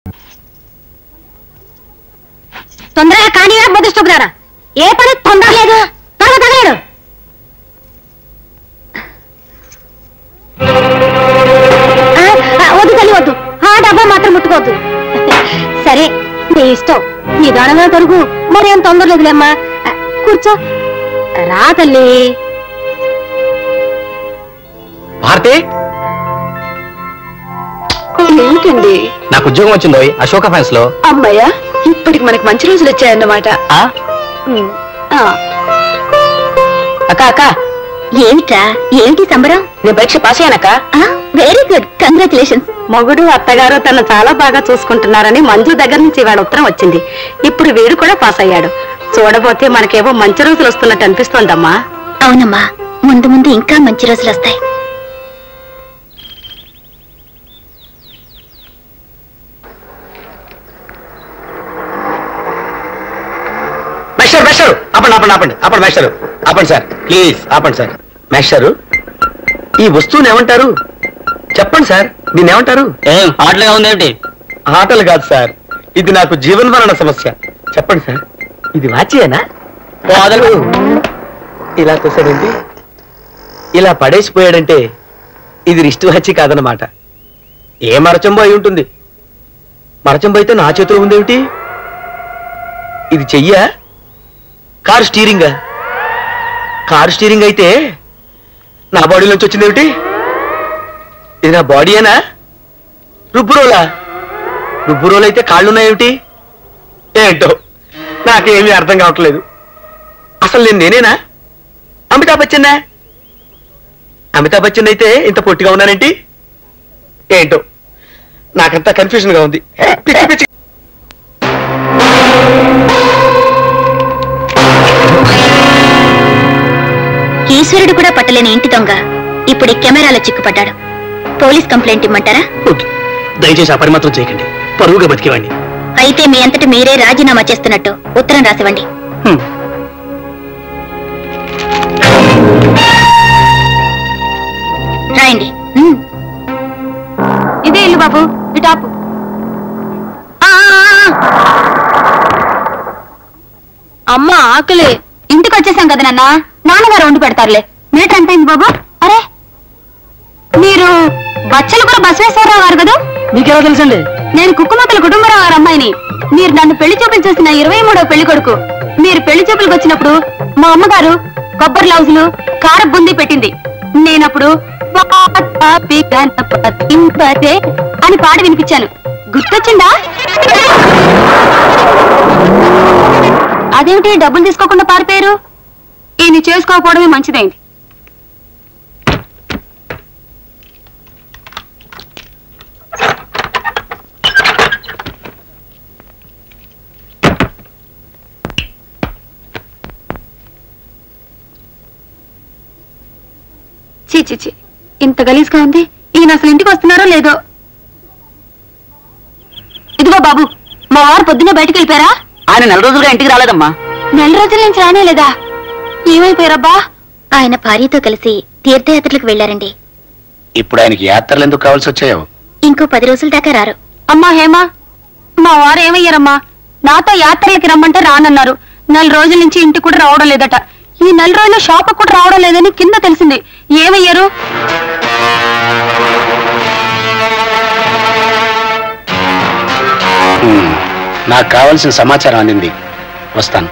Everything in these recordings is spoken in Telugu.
తొందరగా కానీ బుద్ధిస్తున్నారా ఏ పని తొందర లేదు త్వరగా తగలేడు ఆ, ఆ, వద్దు తల్లి వద్దు ఆ డబ్బా మాత్రం ముట్టుకోవద్దు సరే నీ ఇష్టం నీ దానమే తరుగు మరి ఏం తొందర లేదులేమ్మా ఆ, కూర్చో రా తల్లి భారతి ఏమిటండి నాకు ఉద్యోగం వచ్చిందో అశోక ఫ్యాన్స్ లో అమ్మాయ్యా ఇప్పటికి మనకి మంచి రోజులు వచ్చాయన్నమాట ఆ? ఉమ్, ఆ, అక్క అక్క ఏమిట్రా ఏమిటి సంబరం నేను పరీక్ష పాస్ అయ్యానక్క వెరీ గుడ్ కంగ్రాచులేషన్స్ మొగుడు అత్తగారు తను చాలా బాగా చూసుకుంటున్నారని మంజు దగ్గర నుంచి ఇవాళ ఉత్తరం వచ్చింది ఇప్పుడు వీడు కూడా పాస్ అయ్యాడు చూడబోతే మనకేవో మంచి రోజులు వస్తున్నట్టు అనిపిస్తోందమ్మా అవునమ్మా ముందు ముందు ఇంకా మంచి రోజులు వస్తాయి మేస్టర్ మేస్టర్ ఆపండి ఆపండి ఆపండి ఆపండి మేస్టర్ ఆపండి సార్ ప్లీజ్ ఆపండి సార్ మేస్టరు ఈ వస్తువుని ఏమంటారు చెప్పండి సార్ దీన్ని ఏమంటారు ఏం ఆటలుగా ఉందేమిటి ఆటలు కాదు సార్ ఇది నాకు జీవన్మరణ సమస్య చెప్పండి సార్ ఇది వాచియేనా వదలు. ఇలా చూసాడండి ఇలా పడేసిపోయాడంటే ఇది రిస్ట్ వచ్చి కాదనమాట ఏ మరచంబో అయి ఉంటుంది మరచంబో అయితే నా చేతిలో ఉందేమిటి ఇది చెయ్యా కారు స్టీరింగా కారు స్టీరింగ్ అయితే నా బాడీలోంచి వచ్చిందేమిటి ఇది నా బాడీయేనా రుబ్బురోలా రుబ్బురోలు అయితే కాళ్ళున్నాయేమిటి ఏంటో నాకేమీ అర్థం కావట్లేదు అసలు నేను నేనేనా అమితాబ్ బచ్చన్నా అమితాబ్ బచ్చన్ అయితే ఇంత పొట్టిగా ఉన్నానేంటి ఏంటో నాకంతా కన్ఫ్యూజన్ గా ఉంది పిచ్చి పిచ్చి ఈశ్వరుడు కూడా పట్టలేని ఇంటి దొంగ ఇప్పుడు ఈ కెమెరాలో చిక్కుపడ్డాడు పోలీస్ కంప్లైంట్ ఇమ్మంటారా వద్దు. దయచేసి ఆ పని మాత్రం చేయకండి పరువుగా బతికేవాడిని అయితే మీ అంతటి మీరే రాజీనామా చేస్తున్నట్టు ఉత్తరం రాసివ్వండి హ్మ్. రాయండి ఉమ్. ఇదే ఇల్లు బాబు ఈ టాపు ఆ, ఆ, ఆ. అమ్మ ఆకలి ఇంటికి వచ్చేసాం కదా నాన్న నాన్నగారు వండి పెడతారులే మీటర్ ఎంత అయింది బాబు అరే మీరు బచ్చలు కూడా బసవేశ్వరరావు గారు కదా మీకెలా తెలుసండి నేను కుక్కుమతల కుటుంబరావు గారు అమ్మాయిని మీరు నన్ను పెళ్లి చూపులు చూసిన ఇరవై మూడో పెళ్లి కొడుకు మీరు పెళ్లి చూపులకు వచ్చినప్పుడు మా అమ్మగారు కొబ్బరి లౌజులు కార బుంది పెట్టింది నేనప్పుడు "వాతాపి గణపతింపదే" అని పాడి వినిపించాను గుర్తొచ్చిందా అదేమిటి డబ్బులు తీసుకోకుండా పారిపోయారు ఈయన చేసుకోకపోవడమే మంచిదైంది చీ చీ చీ ఇంత గలీజ్గా ఉంది ఈయన అసలు ఇంటికి వస్తున్నారో లేదో ఇదిగో బాబు మా వారు పొద్దున్నే బయటికి వెళ్ళిపోయారా ఆయన నెల రోజులుగా ఇంటికి రాలేదమ్మా నెల రోజుల నుంచి రానే లేదా ఏమైపోయారబ్బా ఆయన భార్యతో కలిసి తీర్థయాత్రలకు వెళ్లారండి ఇప్పుడు ఆయనకి యాత్రలు ఎందుకు కావాల్సి వచ్చాయో ఇంకో పది రోజుల దాకా రారు అమ్మా హేమా మా వారు ఏమయ్యారమ్మా నాతో యాత్రలకి రమ్మంటే రానన్నారు నెల రోజుల నుంచి ఇంటికి కూడా రావడం లేదట ఈ నెల రోజులు షాప్ కూడా రావడం లేదని కింద తెలిసింది ఏమయ్యారు నాకు కావాల్సిన సమాచారం అందింది వస్తాను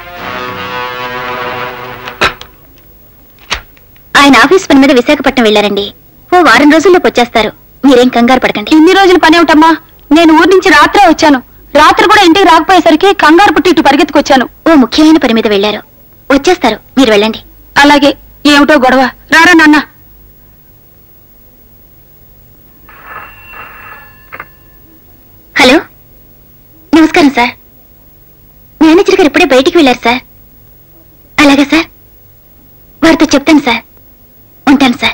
ఆయన ఆఫీస్ పని మీద విశాఖపట్నం వెళ్లారండి ఓ వారం రోజుల్లోకి వచ్చేస్తారు మీరేం కంగారు పడకండి ఇన్ని రోజులు పని ఏమిటమ్మా నేను ఊరి నుంచి రాత్రే వచ్చాను రాత్రి కూడా ఇంటికి రాకపోయేసరికి కంగారు పుట్టి ఇటు పరిగెత్తుకొచ్చాను ఓ ముఖ్యమైన పని మీద వెళ్లారు వచ్చేస్తారు మీరు వెళ్ళండి అలాగే ఏమిటో గొడవ రారా నాన్న హలో నమస్కారం సార్ మేనేజర్ గారు ఇప్పుడే బయటికి వెళ్ళారు సార్ అలాగే సార్ వారితో చెప్తాను సార్ ఉంటాను సార్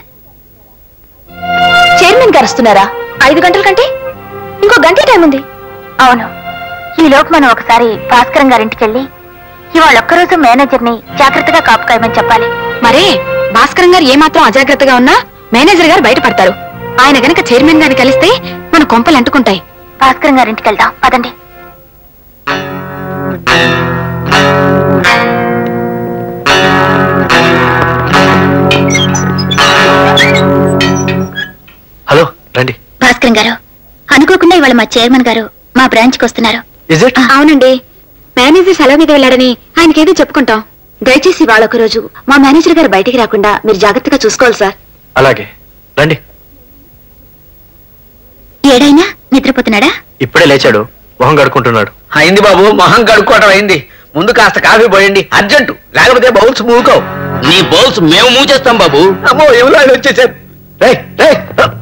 చైర్మన్ గారు వస్తున్నారా ఐదు గంటల కంటే ఇంకో గంట టైం ఉంది అవును ఈ లోపు మనం ఒకసారి భాస్కరం గారింటికి వెళ్ళి ఇవాళ ఒక్కరోజు మేనేజర్ ని జాగ్రత్తగా కాపు కాయమని చెప్పాలి మరే భాస్కరం గారు ఏమాత్రం అజాగ్రత్తగా ఉన్నా మేనేజర్ గారు బయటపడతారు ఆయన గనక చైర్మన్ గారిని కలిస్తే మన కొంపలు అంటుకుంటాయి భాస్కరం గారింటికి వెళ్దాం పదండి హలో రండి భాస్కరం గారు అనుకోకుండా ఇవాళ మా చైర్మన్ గారు మా బ్రాంచ్ కి వస్తున్నారు ఇజ్ ఇట్ అవునండి మేనేజర్ సెలవు మీద వెళ్ళాడని ఆయనకేదో చెప్పుకుంటాం దయచేసి ఇవాళ ఒక రోజు మా మేనేజర్ గారు బయటికి రాకుండా మీరు జాగ్రత్తగా చూసుకోవాలి సార్ అలాగే రండి ఏడైనా నిద్రపోతున్నాడా ఇప్పుడే లేచాడు మొహం కడుకుంటున్నాడు అయింది బాబు మొహం కడుక్కోవడం అయింది ముందు కాస్త కాఫీ పోయండి అర్జెంటు లేకపోతే బౌల్స్ మూకవు నీ బౌల్స్ మేము మూచేస్తాం బాబు అమ్మో ఎవరు ఆయన వచ్చేసారు రేయ్ రేయ్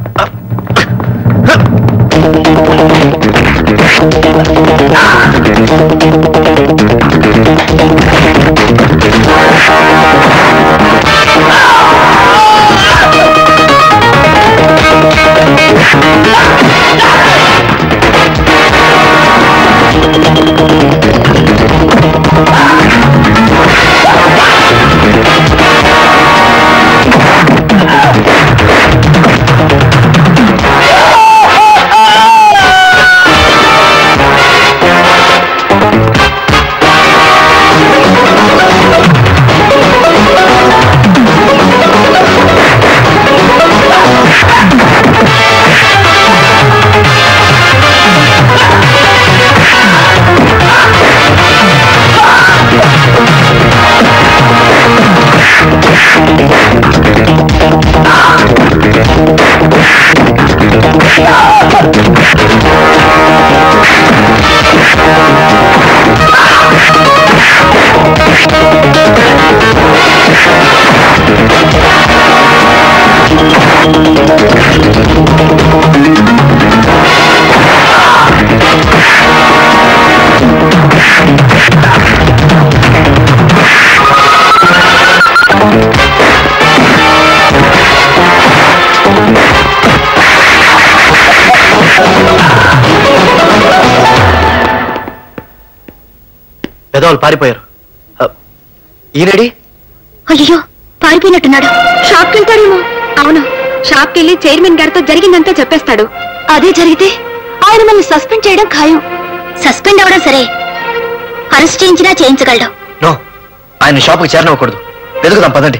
పెదవాళ్ళు పారిపోయారు ఆ, ఈయనడి అయ్యో పారిపోయినట్టున్నాడు షాప్కి వెళ్తాడేమో అవును షాప్కి వెళ్ళి చైర్మన్ గారితో జరిగిందంతా చెప్పేస్తాడు అదే జరిగితే ఆయన మనల్ని సస్పెండ్ చేయడం ఖాయం సస్పెండ్ అవడం సరే అరెస్ట్ చేయించినా చేయించగలడు నో ఆయన షాప్కి చేరనివ్వకూడదు వెతుకుదాం పదండి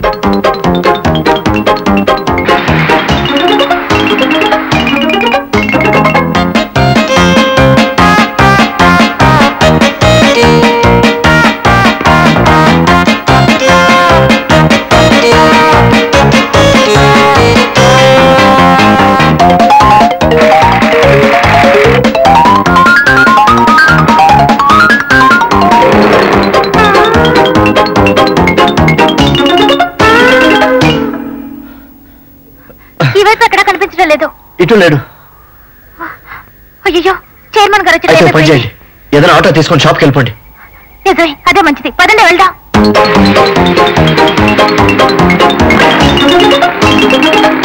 ఈ వైపు ఎక్కడా కనిపించడం లేదు ఇటు లేడు అయ్యో చైర్మన్ గారు అయితే ఓ పని చేయండి ఏదైనా ఆటో తీసుకొని షాప్కి వెళ్ళిపోండి నిజమే అదే మంచిది పదండి వెళ్దాం